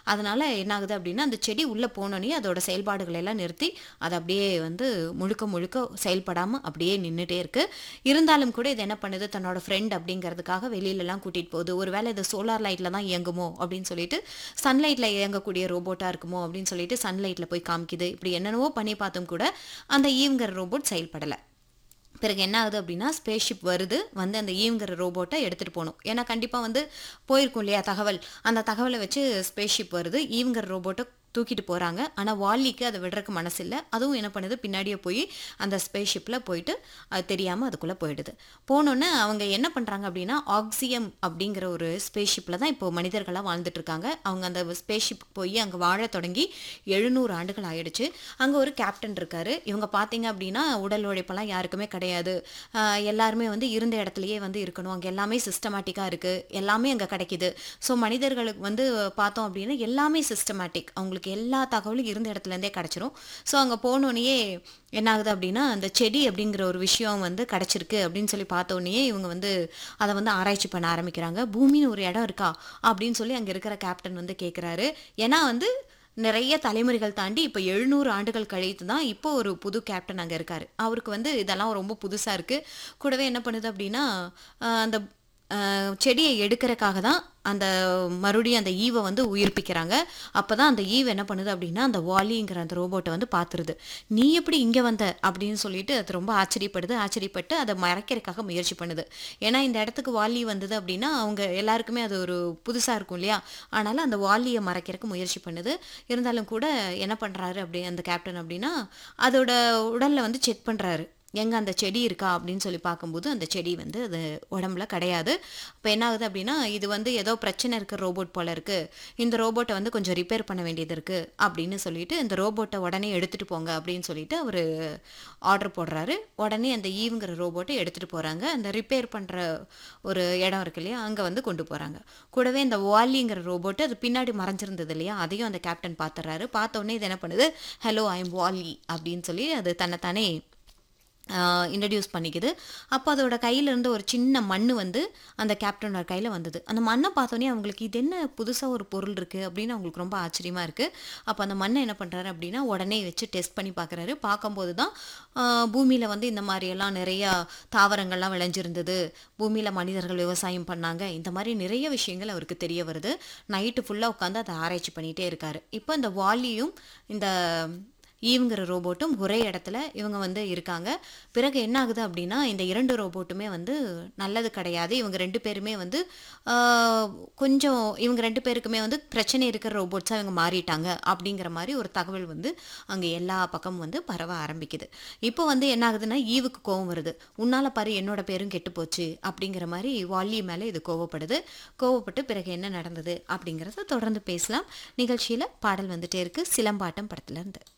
அதனால என்ன ஆகுது அப்படின்னா அந்த செடி உள்ளே போனோடனே அதோட செயல்பாடுகளை எல்லாம் நிறுத்தி அது அப்படியே வந்து முழுக்க முழுக்க செயல்படாமல் அப்படியே நின்றுட்டே இருக்கு இருந்தாலும் கூட இது என்ன பண்ணுது தன்னோட ஃப்ரெண்ட் அப்படிங்கிறதுக்காக வெளியிலலாம் கூட்டிகிட்டு போகுது ஒருவேளை இது சோலார் லைட்டில் தான் இயங்குமோ அப்படின்னு சொல்லிட்டு சன்லைட்டில் இயங்கக்கூடிய ரோபோட்டாக இருக்குமோ அப்படின்னு சொல்லிட்டு சன்லைட்டில் போய் காமிக்குது இப்படி என்னென்னவோ பண்ணி பார்த்தும் கூட அந்த ஈவுங்கிற ரோபோட் செயல்படலை பிறகு என்ன ஆகுது அப்படின்னா ஸ்பேஸ்ஷிப் வருது வந்து அந்த ஈவுங்கிற ரோபோட்டை எடுத்துகிட்டு போகணும் ஏன்னா கண்டிப்பாக வந்து போயிருக்கும் இல்லையா தகவல் அந்த தகவலை வச்சு ஸ்பேஸ்ஷிப் வருது ஈவுங்கிற ரோபோட்டை தூக்கிட்டு போகிறாங்க ஆனால் வாலிக்கு அதை விடுறதுக்கு மனசு இல்லை அதுவும் என்ன பண்ணுது பின்னாடியே போய் அந்த ஸ்பேஸ்ஷிப்பில் போயிட்டு அது தெரியாமல் அதுக்குள்ளே போயிடுது போனோன்னே அவங்க என்ன பண்ணுறாங்க அப்படின்னா ஆக்சியம் அப்படிங்கிற ஒரு ஸ்பேஸ்ஷிப்பில் தான் இப்போ மனிதர்களாக வாழ்ந்துட்டு இருக்காங்க அவங்க அந்த ஸ்பேஸ்ஷிப் போய் அங்கே வாழ தொடங்கி எழுநூறு ஆண்டுகள் ஆயிடுச்சு அங்கே ஒரு கேப்டன் இருக்காரு இவங்க பார்த்தீங்க அப்படின்னா உடல் உழைப்பெல்லாம் யாருக்குமே கிடையாது ஆஹ் எல்லாருமே வந்து இருந்த இடத்துலயே வந்து இருக்கணும் அங்கே எல்லாமே சிஸ்டமேட்டிக்காக இருக்குது எல்லாமே அங்கே கிடைக்குது ஸோ மனிதர்களுக்கு வந்து பார்த்தோம் அப்படின்னா எல்லாமே சிஸ்டமேட்டிக் அவங்களுக்கு எல்லா தகவலும் இருந்த இடத்துல இருந்தே கிடச்சிரும் ஸோ அங்கே போனோடனே என்ன ஆகுது அப்படின்னா அந்த செடி அப்படிங்கிற ஒரு விஷயம் வந்து கிடச்சிருக்கு அப்படின்னு சொல்லி பார்த்தோன்னே இவங்க வந்து அதை வந்து ஆராய்ச்சி பண்ண ஆரம்பிக்கிறாங்க பூமின்னு ஒரு இடம் இருக்கா அப்படின்னு சொல்லி அங்கே இருக்கிற கேப்டன் வந்து கேட்குறாரு ஏன்னா வந்து நிறைய தலைமுறைகள் தாண்டி இப்போ எழுநூறு ஆண்டுகள் கழித்து தான் இப்போ ஒரு புது கேப்டன் அங்கே இருக்காரு அவருக்கு வந்து இதெல்லாம் ரொம்ப புதுசாக இருக்குது கூடவே என்ன பண்ணுது அப்படின்னா ஆஹ் அந்த ஆஹ் செடியை எடுக்கிறக்காக தான் அந்த மறுபடியும் அந்த ஈவை வந்து உயிர்ப்பிக்கிறாங்க அப்போ தான் அந்த ஈவ் என்ன பண்ணுது அப்படின்னா அந்த வாலிங்கிற அந்த ரோபோட்டை வந்து பார்த்துருது நீ எப்படி இங்கே வந்த அப்படின்னு சொல்லிட்டு அது ரொம்ப ஆச்சரியப்படுது ஆச்சரியப்பட்டு அதை மறைக்கிறதுக்காக முயற்சி பண்ணுது ஏன்னா இந்த இடத்துக்கு வாலி வந்தது அப்படின்னா அவங்க எல்லாருக்குமே அது ஒரு புதுசாக இருக்கும் இல்லையா ஆனாலும் அந்த வாலியை மறைக்கிறதுக்கு முயற்சி பண்ணுது இருந்தாலும் கூட என்ன பண்ணுறாரு அப்படி அந்த கேப்டன் அப்படின்னா அதோட உடலில் வந்து செக் பண்ணுறாரு எங்கே அந்த செடி இருக்கா அப்படின்னு சொல்லி பார்க்கும்போது அந்த செடி வந்து அது உடம்புல கிடையாது இப்போ என்ன ஆகுது அப்படின்னா இது வந்து ஏதோ பிரச்சனை இருக்க ரோபோட் போல இருக்கு இந்த ரோபோட்டை வந்து கொஞ்சம் ரிப்பேர் பண்ண வேண்டியது இருக்கு அப்படின்னு சொல்லிட்டு இந்த ரோபோட்டை உடனே எடுத்துட்டு போங்க அப்படின்னு சொல்லிட்டு அவர் ஆர்டர் போடுறாரு உடனே அந்த ஈவுங்கிற ரோபோட்டை எடுத்துட்டு போறாங்க அந்த ரிப்பேர் பண்ற ஒரு இடம் இருக்கு இல்லையா அங்கே வந்து கொண்டு போறாங்க கூடவே இந்த வாலிங்கிற ரோபோட்டு அது பின்னாடி மறைஞ்சிருந்தது இல்லையா அதையும் அந்த கேப்டன் பார்த்துறாரு பார்த்த உடனே இது என்ன பண்ணுது ஹலோ ஐ எம் வாலி அப்படின்னு சொல்லி அது தன்னைத்தானே இன்ட்ரடியூஸ் பண்ணிக்குது அப்போ அதோட கையில இருந்து ஒரு சின்ன மண் வந்து அந்த கேப்டனோட கையில் வந்தது அந்த மண்ணை பார்த்தோன்னே அவங்களுக்கு இது என்ன புதுசாக ஒரு பொருள் இருக்குது அப்படின்னு அவங்களுக்கு ரொம்ப ஆச்சரியமாக இருக்குது அப்போ அந்த மண்ணை என்ன பண்ணுறாரு அப்படின்னா உடனே வச்சு டெஸ்ட் பண்ணி பார்க்குறாரு பார்க்கும்போது தான் பூமியில் வந்து இந்த மாதிரியெல்லாம் நிறையா தாவரங்கள்லாம் விளைஞ்சிருந்தது பூமியில் மனிதர்கள் விவசாயம் பண்ணாங்க இந்த மாதிரி நிறைய விஷயங்கள் அவருக்கு தெரிய வருது நைட்டு ஃபுல்லாக உட்காந்து அதை ஆராய்ச்சி பண்ணிகிட்டே இருக்காரு இப்போ இந்த வாலியும் இந்த ஈவுங்கிற ரோபோட்டும் ஒரே இடத்துல இவங்க வந்து இருக்காங்க பிறகு என்ன ஆகுது அப்படின்னா இந்த இரண்டு ரோபோட்டுமே வந்து நல்லது கிடையாது இவங்க ரெண்டு பேருமே வந்து ஆஹ், கொஞ்சம் இவங்க ரெண்டு பேருக்குமே வந்து பிரச்சனை இருக்கிற ரோபோட்ஸாக இவங்க மாறிட்டாங்க அப்படிங்கிற மாதிரி ஒரு தகவல் வந்து அங்கே எல்லா பக்கமும் வந்து பரவ ஆரம்பிக்குது இப்போ வந்து என்ன ஆகுதுன்னா ஈவுக்கு கோவம் வருது உன்னால பாரு என்னோட பேரும் கெட்டு போச்சு அப்படிங்கிற மாதிரி வாலி மேலே இது கோவப்படுது கோவப்பட்டு பிறகு என்ன நடந்தது அப்படிங்கிறத தொடர்ந்து பேசலாம் நிகழ்ச்சியில் பாடல் வந்துட்டே இருக்கு சிலம்பாட்டம் படத்துல இருந்து